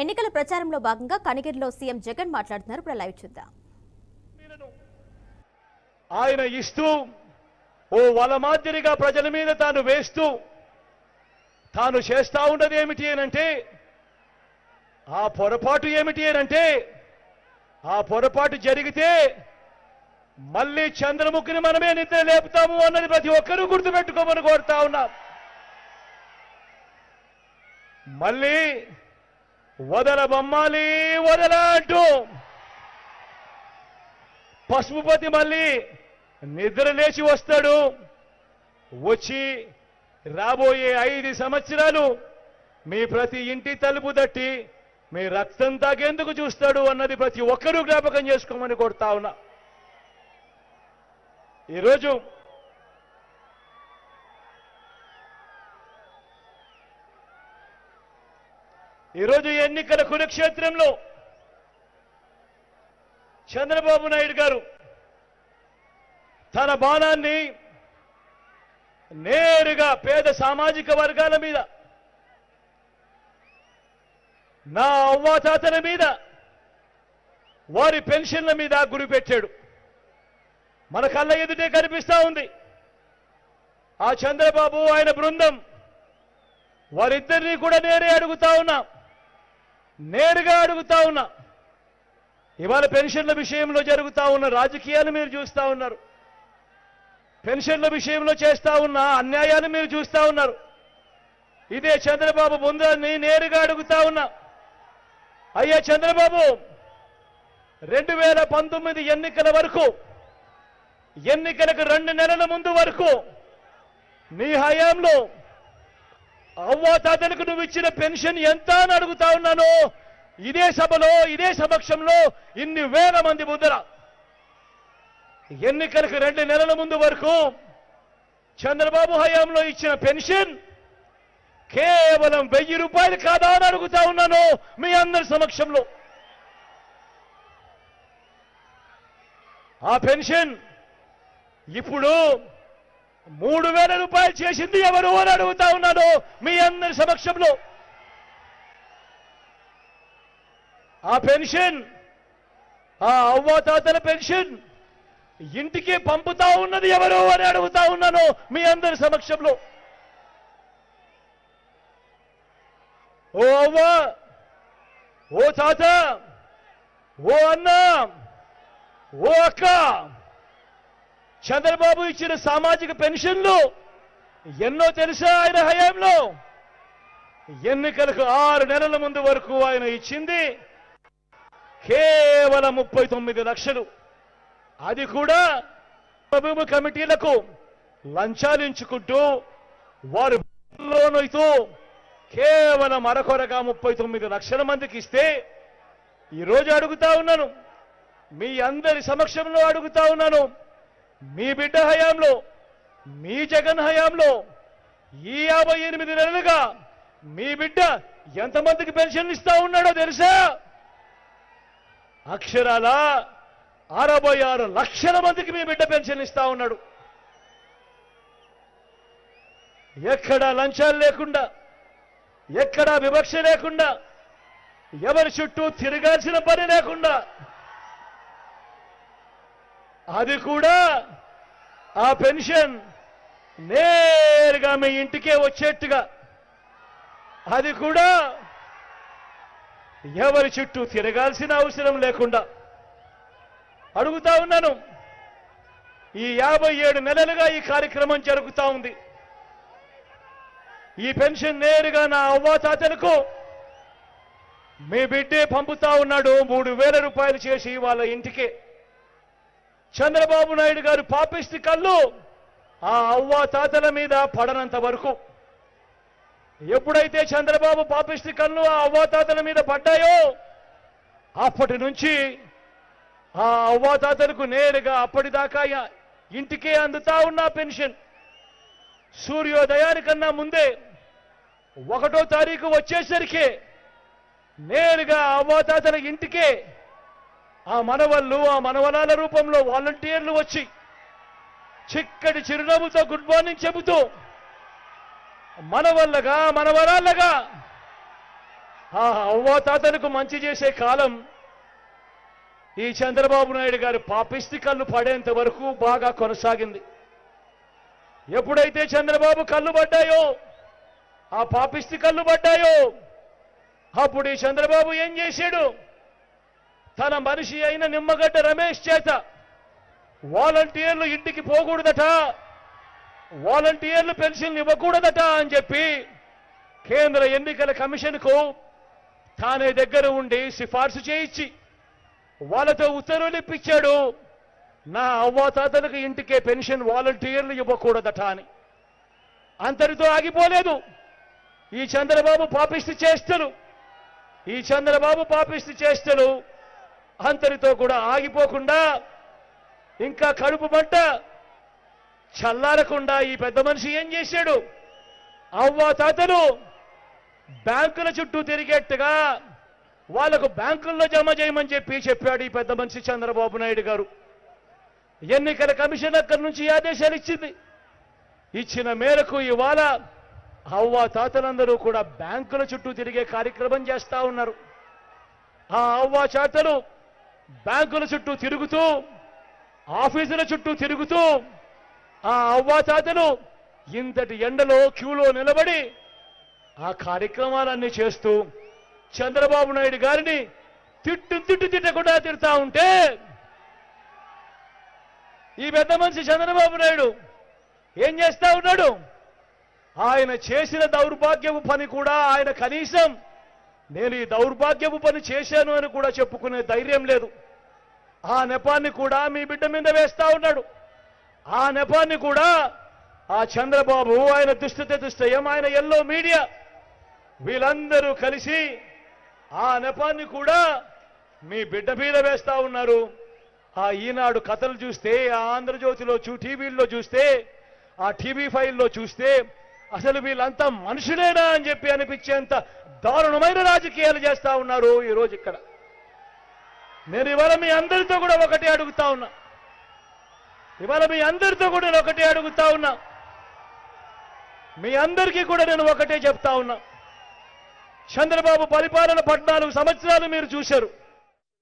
ఎన్నికల ప్రచారంలో భాగంగా కనిగిరిలో సీఎం జగన్ మాట్లాడుతున్నారు ఇప్పుడు లైవ్ చూద్దాం ఆయన ఇస్తూ ఓ వల మాదిరిగా ప్రజల మీద తాను వేస్తూ తాను చేస్తా ఉన్నది ఏమిటి అనంటే ఆ పొరపాటు ఏమిటి అనంటే ఆ పొరపాటు జరిగితే మళ్ళీ చంద్రముఖిని మనమే నిద్ర లేపుతాము అన్నది ప్రతి ఒక్కరూ గుర్తుపెట్టుకోమని కోరుతా ఉన్నా మళ్ళీ వదల బొమ్మాలి వదల అంటూ పసుపుపతి మళ్ళీ నిద్ర లేచి వస్తాడు వచ్చి రాబోయే ఐదు సంవత్సరాలు మీ ప్రతి ఇంటి తలుపు తట్టి మీ రక్తం తాగేందుకు చూస్తాడు అన్నది ప్రతి ఒక్కరూ జ్ఞాపకం చేసుకోమని కొడతా ఉన్నా ఈరోజు ఈరోజు ఎన్నికల కురుక్షేత్రంలో చంద్రబాబు నాయుడు గారు తన బాణాన్ని నేరుగా పేద సామాజిక వర్గాల మీద నా అవ్వాతాతల మీద వారి పెన్షన్ల మీద గురిపెట్టాడు మన కళ్ళ ఎదుటే కనిపిస్తా ఉంది ఆ చంద్రబాబు ఆయన బృందం వారిద్దరినీ కూడా నేరే అడుగుతా ఉన్నా నేరుగా అడుగుతా ఉన్నా ఇవాళ పెన్షన్ల విషయంలో జరుగుతా ఉన్న రాజకీయాలు మీరు చూస్తా ఉన్నారు పెన్షన్ల విషయంలో చేస్తా ఉన్న అన్యాయాన్ని మీరు చూస్తా ఉన్నారు ఇదే చంద్రబాబు బృందాన్ని నేరుగా అడుగుతా ఉన్నా అయ్యా చంద్రబాబు రెండు వేల పంతొమ్మిది ఎన్నికల వరకు ఎన్నికలకు రెండు నెలల ముందు వరకు నీ హయాంలో అవ్వాతాతలకు నువ్వు ఇచ్చిన పెన్షన్ ఎంత అని అడుగుతా ఉన్నాను ఇదే సభలో ఇదే సమక్షంలో ఇన్ని వేల మంది ముద్ర ఎన్నికలకు రెండు నెలల ముందు వరకు చంద్రబాబు హయాంలో ఇచ్చిన పెన్షన్ కేవలం వెయ్యి రూపాయలు కాదా అని అడుగుతా ఉన్నాను మీ అందరి సమక్షంలో ఆ పెన్షన్ ఇప్పుడు మూడు వేల రూపాయలు చేసింది ఎవరు అని అడుగుతా ఉన్నాను మీ అందరి సమక్షంలో ఆ పెన్షన్ ఆ అవ్వాతాతల పెన్షన్ ఇంటికి పంపుతా ఉన్నది ఎవరు అని అడుగుతా ఉన్నాను మీ అందరి సమక్షంలో ఓ అవ్వ ఓ తాత ఓ అన్న ఓ అక్క చంద్రబాబు ఇచ్చిన సామాజిక పెన్షన్లు ఎన్నో తెలుసా ఆయన హయాంలో ఎన్నికలకు ఆరు నెలల ముందు వరకు ఆయన ఇచ్చింది కేవలం ముప్పై తొమ్మిది లక్షలు అది కూడా ప్రభుత్వ కమిటీలకు లంచాలు ఇచ్చుకుంటూ వారు లోనైతూ కేవలం అరకొరగా ముప్పై తొమ్మిది లక్షల మందికి ఇస్తే ఈరోజు అడుగుతా ఉన్నాను మీ అందరి సమక్షంలో అడుగుతా ఉన్నాను మీ బిడ్డ హయాంలో మీ జగన్ హయాంలో ఈ యాభై ఎనిమిది నెలలుగా మీ బిడ్డ ఎంతమందికి పెన్షన్ ఇస్తా ఉన్నాడో తెలుసా అక్షరాల అరవై ఆరు లక్షల మందికి మీ బిడ్డ పెన్షన్ ఇస్తా ఉన్నాడు ఎక్కడా లంచాలు లేకుండా ఎక్కడా వివక్ష లేకుండా ఎవరి చుట్టూ తిరగాల్సిన పని లేకుండా అది కూడా ఆ పెన్షన్ నేరుగా మీ ఇంటికే వచ్చేట్టుగా అది కూడా ఎవరి చుట్టూ తిరగాల్సిన అవసరం లేకుండా అడుగుతా ఉన్నాను ఈ యాభై ఏడు నెలలుగా ఈ కార్యక్రమం జరుగుతా ఉంది ఈ పెన్షన్ నేరుగా నా అవ్వాతాతలకు మీ బిడ్డే పంపుతా ఉన్నాడు మూడు వేల రూపాయలు చేసి వాళ్ళ ఇంటికే చంద్రబాబు నాయుడు గారు పాపిష్టి కళ్ళు ఆ అవ్వ తాతల మీద పడనంత వరకు ఎప్పుడైతే చంద్రబాబు పాపిష్టి కళ్ళు ఆ అవ్వ తాతల మీద పడ్డాయో అప్పటి నుంచి ఆ అవ్వ తాతలకు నేరుగా అప్పటిదాకా య- ఇంటికే అందుతా ఉన్న పెన్షన్ సూర్యోదయానికన్నా ముందే ఒకటో తారీఖు వచ్చేసరికి నేరుగా అవ్వాతాతల ఇంటికే ఆ మనవళ్ళు ఆ మనవరాల రూపంలో వాలంటీర్లు వచ్చి చిక్కటి చిరునవ్వుతో గుడ్ మార్నింగ్ చెబుతూ మనవల్లగా మనవరాళ్ళగా ఆ అవ్వాతాతలకు మంచి చేసే కాలం ఈ చంద్రబాబు నాయుడు గారి పాపిస్తి కళ్ళు పడేంత వరకు బాగా కొనసాగింది ఎప్పుడైతే చంద్రబాబు కళ్ళు పడ్డాయో ఆ పాపిస్తి కళ్ళు పడ్డాయో అప్పుడు ఈ చంద్రబాబు ఏం చేశాడు తన మనిషి అయిన నిమ్మగడ్డ రమేష్ చేత వాలంటీర్లు ఇంటికి పోకూడదట వాలంటీర్లు పెన్షన్ ఇవ్వకూడదట అని చెప్పి కేంద్ర ఎన్నికల కమిషన్కు తానే దగ్గర ఉండి సిఫార్సు చేయించి వాళ్ళతో ఉత్తర్వులు ఇప్పించాడు నా అవ్వాతాతలకు ఇంటికే పెన్షన్ వాలంటీర్లు ఇవ్వకూడదట అని అంతటితో ఆగిపోలేదు ఈ చంద్రబాబు పాపిస్తి చేష్టలు ఈ చంద్రబాబు పాపిస్తి చేష్టలు అంతటితో కూడా ఆగిపోకుండా ఇంకా కడుపు మంట చల్లారకుండా ఈ పెద్ద మనిషి ఏం చేశాడు అవ్వ తాతలు బ్యాంకుల చుట్టూ తిరిగేట్టుగా వాళ్లకు బ్యాంకుల్లో జమ చేయమని చెప్పి చెప్పాడు ఈ పెద్ద మనిషి చంద్రబాబు నాయుడు గారు ఎన్నికల కమిషన్ అక్కడి నుంచి ఆదేశాలు ఇచ్చింది ఇచ్చిన మేరకు ఇవాళ అవ్వ తాతలందరూ కూడా బ్యాంకుల చుట్టూ తిరిగే కార్యక్రమం చేస్తా ఉన్నారు ఆ అవ్వ చాతలు బ్యాంకుల చుట్టూ తిరుగుతూ ఆఫీసుల చుట్టూ తిరుగుతూ ఆ అవ్వాతాతలు ఇంతటి ఎండలో క్యూలో నిలబడి ఆ కార్యక్రమాలన్నీ చేస్తూ చంద్రబాబు నాయుడు గారిని తిట్టు తిట్టు తిట్టకుండా తిడతా ఉంటే ఈ పెద్ద మనిషి చంద్రబాబు నాయుడు ఏం చేస్తా ఉన్నాడు ఆయన చేసిన దౌర్భాగ్యపు పని కూడా ఆయన కనీసం నేను ఈ దౌర్భాగ్యపు పని చేశాను అని కూడా చెప్పుకునే ధైర్యం లేదు ఆ నెపాన్ని కూడా మీ బిడ్డ మీద వేస్తా ఉన్నాడు ఆ నెపాన్ని కూడా ఆ చంద్రబాబు ఆయన దుస్థితి దుష్టయం ఆయన ఎల్లో మీడియా వీళ్ళందరూ కలిసి ఆ నెపాన్ని కూడా మీ బిడ్డ మీద వేస్తా ఉన్నారు ఆ ఈనాడు కథలు చూస్తే ఆ ఆంధ్రజ్యోతిలో చూ టీవీల్లో చూస్తే ఆ టీవీ ఫైల్లో చూస్తే అసలు వీళ్ళంతా మనుషులేనా అని చెప్పి అనిపించేంత దారుణమైన రాజకీయాలు చేస్తా ఉన్నారు ఈ రోజు ఇక్కడ నేను ఇవాళ మీ అందరితో కూడా ఒకటే అడుగుతా ఉన్నా ఇవాళ మీ అందరితో కూడా నేను ఒకటే అడుగుతా ఉన్నా మీ అందరికీ కూడా నేను ఒకటే చెప్తా ఉన్నా చంద్రబాబు పరిపాలన పద్నాలుగు సంవత్సరాలు మీరు చూశారు